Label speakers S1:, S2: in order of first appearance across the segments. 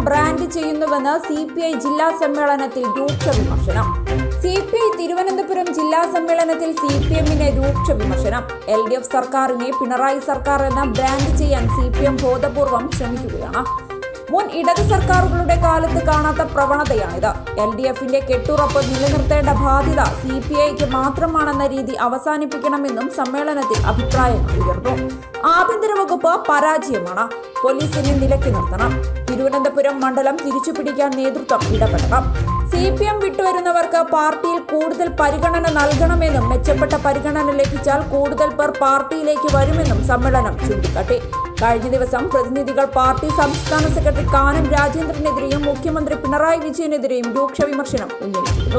S1: brand ചെയ്യുന്നുവെന്ന് C P I ജില്ലാ സമ്മേളനത്തിൽ രൂക്ഷ വിമർശനം സി പി ഐ തിരുവനന്തപുരം ജില്ലാ സമ്മേളനത്തിൽ സി പി എമ്മിന് രൂക്ഷ വിമർശനം എൽ ഡി എഫ് സർക്കാരിനെ പിണറായി സർക്കാർ എന്ന ബ്രാൻഡ് ചെയ്യാൻ സി പി എം ബോധപൂർവം ശ്രമിക്കുകയാണ് മുൻ ഇടത് സർക്കാരുകളുടെ കാലത്ത് കാണാത്ത പ്രവണതയാണിത് എൽ ഡി എഫിന്റെ കെട്ടുറപ്പ് നിലനിർത്തേണ്ട ബാധ്യത സി പി ഐക്ക് മാത്രമാണെന്ന രീതി അവസാനിപ്പിക്കണമെന്നും സമ്മേളനത്തിൽ അഭിപ്രായങ്ങൾ ഉയർന്നു ആഭ്യന്തര വകുപ്പ് പരാജയമാണ് പോലീസിനെ നിലയ്ക്ക് നിർത്തണം തിരുവനന്തപുരം മണ്ഡലം തിരിച്ചുപിടിക്കാൻ നേതൃത്വം ഇടപെടണം സി പി എം വിട്ടുവരുന്നവർക്ക് പാർട്ടിയിൽ കൂടുതൽ പരിഗണന നൽകണമെന്നും മെച്ചപ്പെട്ട പരിഗണന ലഭിച്ചാൽ കൂടുതൽ പേർ പാർട്ടിയിലേക്ക് വരുമെന്നും സമ്മേളനം ചൂണ്ടിക്കാട്ടി കഴിഞ്ഞ ദിവസം പ്രതിനിധികൾ പാർട്ടി സംസ്ഥാന സെക്രട്ടറി കാനം രാജേന്ദ്രനെതിരെയും മുഖ്യമന്ത്രി പിണറായി വിജയനെതിരെയും രൂക്ഷ വിമർശനം ഉന്നയിച്ചിരുന്നു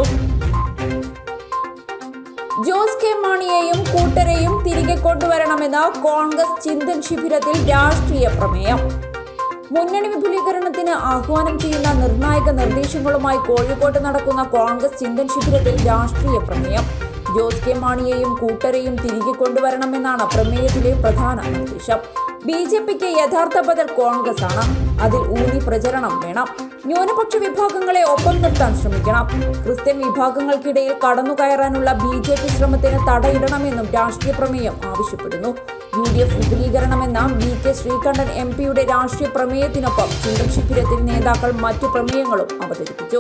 S1: ജോസ് കെ മാണിയെയും കൂട്ടരെയും തിരികെ കൊണ്ടുവരണമെന്ന് കോൺഗ്രസ് ചിന്തൻ ശിബിരത്തിൽ രാഷ്ട്രീയ പ്രമേയം മുന്നണി വിപുലീകരണത്തിന് ആഹ്വാനം ചെയ്യുന്ന നിർണായക നിർദ്ദേശങ്ങളുമായി കോഴിക്കോട്ട് നടക്കുന്ന കോൺഗ്രസ് ചിന്തൻ ശിബിരത്തിൽ രാഷ്ട്രീയ പ്രമേയം ജോസ് കെ മാണിയെയും കൂട്ടരെയും തിരികെ കൊണ്ടുവരണമെന്നാണ് പ്രമേയത്തിലെ പ്രധാന നിർദ്ദേശം ബി ജെ പിക്ക് യഥാർത്ഥ ബദൽ കോൺഗ്രസ് ആണ് അതിൽ ഊന്നി പ്രചരണം വേണം ന്യൂനപക്ഷ വിഭാഗങ്ങളെ ഒപ്പം നിർത്താൻ ശ്രമിക്കണം ക്രിസ്ത്യൻ വിഭാഗങ്ങൾക്കിടയിൽ കടന്നുകയറാനുള്ള ബി ജെ പി ശ്രമത്തിന് തടയിടണമെന്നും രാഷ്ട്രീയ പ്രമേയം ആവശ്യപ്പെടുന്നു യു ഡി എഫ് വിപുലീകരണമെന്ന വി കെ ശ്രീകണ്ഠൻ എം പിയുടെ രാഷ്ട്രീയ പ്രമേയത്തിനൊപ്പം ചിന്തൻ ശിബിരത്തിൽ നേതാക്കൾ മറ്റു പ്രമേയങ്ങളും അവതരിപ്പിച്ചു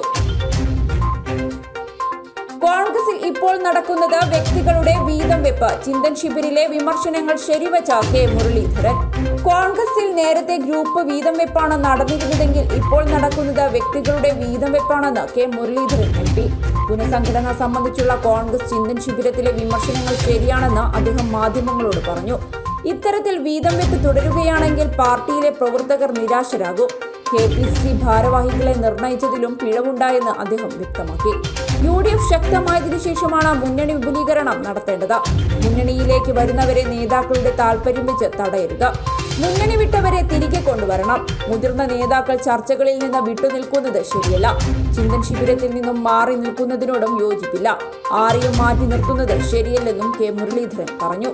S1: കോൺഗ്രസിൽ ഇപ്പോൾ നടക്കുന്നത് വ്യക്തികളുടെ വീതം വെപ്പ് ചിന്തൻ ശിബിരിലെ വിമർശനങ്ങൾ ശരിവച്ച കെ മുരളീധരൻ കോൺഗ്രസിൽ നേരത്തെ ഗ്രൂപ്പ് വീതം വെപ്പാണ് നടന്നിരുന്നതെങ്കിൽ ഇപ്പോൾ നടക്കുന്നത് വ്യക്തികളുടെ വീതം വെപ്പാണെന്ന് കെ മുരളീധരൻ എം പി പുനഃസംഘടന സംബന്ധിച്ചുള്ള കോൺഗ്രസ് ചിന്തൻ ശിബിരത്തിലെ വിമർശനങ്ങൾ ശരിയാണെന്ന് അദ്ദേഹം മാധ്യമങ്ങളോട് പറഞ്ഞു ഇത്തരത്തിൽ വീതം വെപ്പ് തുടരുകയാണെങ്കിൽ പാർട്ടിയിലെ പ്രവർത്തകർ നിരാശരാകും കെ പി സി സി ഭാരവാഹികളെ നിർണയിച്ചതിലും പിഴവുണ്ടായെന്ന് അദ്ദേഹം വ്യക്തമാക്കി യു ഡി എഫ് ശക്തമായതിനു ശേഷമാണ് മുന്നണി വിപുലീകരണം നടത്തേണ്ടത് മുന്നണിയിലേക്ക് വരുന്നവരെ നേതാക്കളുടെ താൽപര്യം വെച്ച് തടയരുത് മുന്നണി വിട്ടവരെ തിരികെ കൊണ്ടുവരണം മുതിർന്ന നേതാക്കൾ ചർച്ചകളിൽ നിന്ന് വിട്ടുനിൽക്കുന്നത് ശരിയല്ല ചിന്തൻ ശിബിരത്തിൽ നിന്നും മാറി നിൽക്കുന്നതിനോടും യോജിപ്പില്ല ആരെയും മാറ്റി നിർത്തുന്നത് ശരിയല്ലെന്നും കെ മുരളീധരൻ പറഞ്ഞു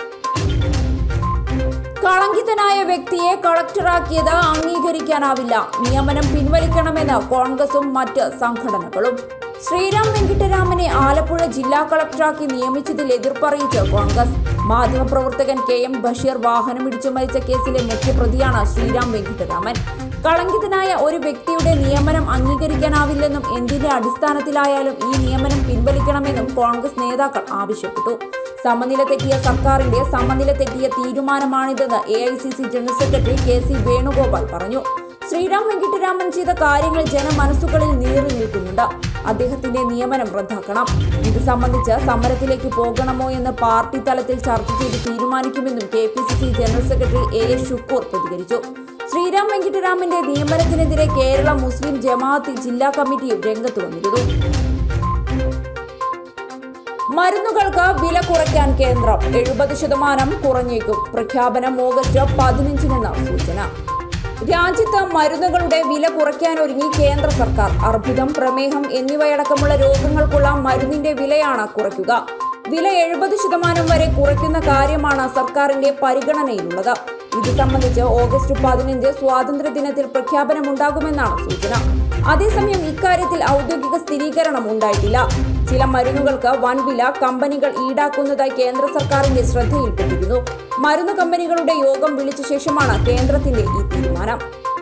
S1: കളങ്കിതനായ വ്യക്തിയെ കളക്ടറാക്കിയത് അംഗീകരിക്കാനാവില്ല നിയമനം പിൻവലിക്കണമെന്ന് കോൺഗ്രസും മറ്റ് സംഘടനകളും ശ്രീറാം വെങ്കിട്ടരാമനെ ആലപ്പുഴ ജില്ലാ കളക്ടറാക്കി നിയമിച്ചതിൽ എതിർപ്പറിയിച്ച് കോൺഗ്രസ് മാധ്യമപ്രവർത്തകൻ കെ എം ബഷീർ വാഹനമിടിച്ചു മരിച്ച കേസിലെ മുഖ്യപ്രതിയാണ് ശ്രീറാം വെങ്കിട്ടരാമൻ കളങ്കിതനായ ഒരു വ്യക്തിയുടെ നിയമനം അംഗീകരിക്കാനാവില്ലെന്നും എന്തിന്റെ അടിസ്ഥാനത്തിലായാലും ഈ നിയമനം പിൻവലിക്കണമെന്നും കോൺഗ്രസ് നേതാക്കൾ ആവശ്യപ്പെട്ടു സമനില തെറ്റിയ സർക്കാരിന്റെ സമനില തെറ്റിയ തീരുമാനമാണിതെന്ന് A I C C general secretary K C Venugopal പറഞ്ഞു ശ്രീറാം വെങ്കിട്ടരാമൻ ചെയ്ത കാര്യങ്ങൾ ജനമനസ്സുകളിൽ നീറി നിൽക്കുന്നുണ്ട് അദ്ദേഹത്തിന്റെ നിയമനം റദ്ദാക്കണം ഇത് സംബന്ധിച്ച് സമരത്തിലേക്ക് പോകണമോ എന്ന് പാർട്ടി തലത്തിൽ ചർച്ച ചെയ്ത് തീരുമാനിക്കുമെന്നും K P C C general secretary A S Shukkur പ്രതികരിച്ചു ശ്രീറാം വെങ്കിട്ടരാമന്റെ നിയമനത്തിനെതിരെ കേരള മുസ്ലിം ജമാഅത്ത് ജില്ലാ കമ്മിറ്റിയും രംഗത്ത് വന്നിരുന്നു മരുന്നുകൾക്ക് വില കുറയ്ക്കാൻ കേന്ദ്രം എഴുപത് ശതമാനം കുറഞ്ഞേക്കും പ്രഖ്യാപനം ഓഗസ്റ്റ് പതിനഞ്ചിനെന്ന സൂചന രാജ്യത്ത് മരുന്നുകളുടെ വില കുറയ്ക്കാനൊരുങ്ങി കേന്ദ്ര സർക്കാർ അർബുദം പ്രമേഹം എന്നിവയടക്കമുള്ള രോഗങ്ങൾക്കുള്ള മരുന്നിന്റെ വിലയാണ് കുറയ്ക്കുക വില എഴുപത് ശതമാനം വരെ കുറയ്ക്കുന്ന കാര്യമാണ് സർക്കാരിന്റെ പരിഗണനയിലുള്ളത് ഇത് സംബന്ധിച്ച് ഓഗസ്റ്റ് പതിനഞ്ച് സ്വാതന്ത്ര്യ ദിനത്തിൽ പ്രഖ്യാപനമുണ്ടാകുമെന്നാണ് സൂചന അതേസമയം ഇക്കാര്യത്തിൽ ഔദ്യോഗിക സ്ഥിരീകരണം ഉണ്ടായിട്ടില്ല ചില മരുന്നുകൾക്ക് വൻ വില കമ്പനികൾ ഈടാക്കുന്നതായി കേന്ദ്ര സർക്കാരിന്റെ ശ്രദ്ധയിൽപ്പെട്ടിരുന്നു മരുന്ന് കമ്പനികളുടെ യോഗം വിളിച്ച ശേഷമാണ് കേന്ദ്രത്തിന്റെ ഈ തീരുമാനം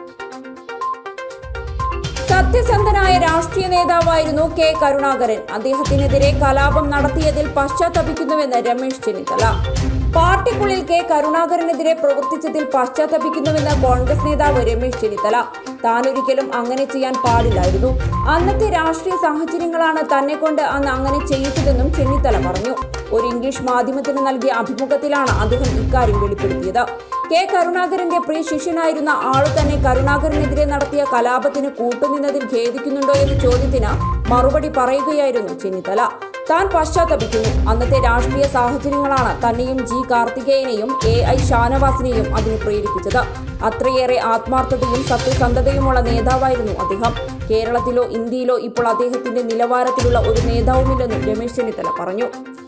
S1: സത്യസന്ധനായ രാഷ്ട്രീയ നേതാവായിരുന്നു കെ കരുണാകരൻ അദ്ദേഹത്തിനെതിരെ കലാപം നടത്തിയതിൽ പശ്ചാത്തപിക്കുന്നുവെന്ന് രമേശ് ചെന്നിത്തല പാർട്ടിക്കുള്ളിൽ കെ കരുണാകരനെതിരെ പ്രവർത്തിച്ചതിൽ പശ്ചാത്തപിക്കുന്നുവെന്ന് കോൺഗ്രസ് നേതാവ് രമേശ് ചെന്നിത്തല താൻ ഒരിക്കലും അങ്ങനെ ചെയ്യാൻ പാടില്ലായിരുന്നു അന്നത്തെ രാഷ്ട്രീയ സാഹചര്യങ്ങളാണ് തന്നെ കൊണ്ട് അന്ന് അങ്ങനെ ചെയ്യിച്ചതെന്നും ചെന്നിത്തല പറഞ്ഞു ഒരു ഇംഗ്ലീഷ് മാധ്യമത്തിന് നൽകിയ അഭിമുഖത്തിലാണ് അദ്ദേഹം ഇക്കാര്യം വെളിപ്പെടുത്തിയത് കെ കരുണാകരന്റെ പ്രിയ ശിഷ്യനായിരുന്ന ആള് തന്നെ കരുണാകരനെതിരെ നടത്തിയ കലാപത്തിന് കൂട്ടുനിന്നതിൽ ഖേദിക്കുന്നുണ്ടോ എന്ന ചോദ്യത്തിന് മറുപടി പറയുകയായിരുന്നു ചെന്നിത്തല താൻ പശ്ചാത്തപിക്കുന്നു അന്നത്തെ രാഷ്ട്രീയ സാഹചര്യങ്ങളാണ് തന്നെയും ജി കാർത്തികേയനെയും എ ഐ ഷാനവാസിനെയും അതിന് പ്രേരിപ്പിച്ചത് അത്രയേറെ ആത്മാർത്ഥതയും സത്യസന്ധതയുമുള്ള നേതാവായിരുന്നു അദ്ദേഹം കേരളത്തിലോ ഇന്ത്യയിലോ ഇപ്പോൾ അദ്ദേഹത്തിന്റെ നിലവാരത്തിലുള്ള ഒരു നേതാവുമില്ലെന്നും രമേശ് ചെന്നിത്തല പറഞ്ഞു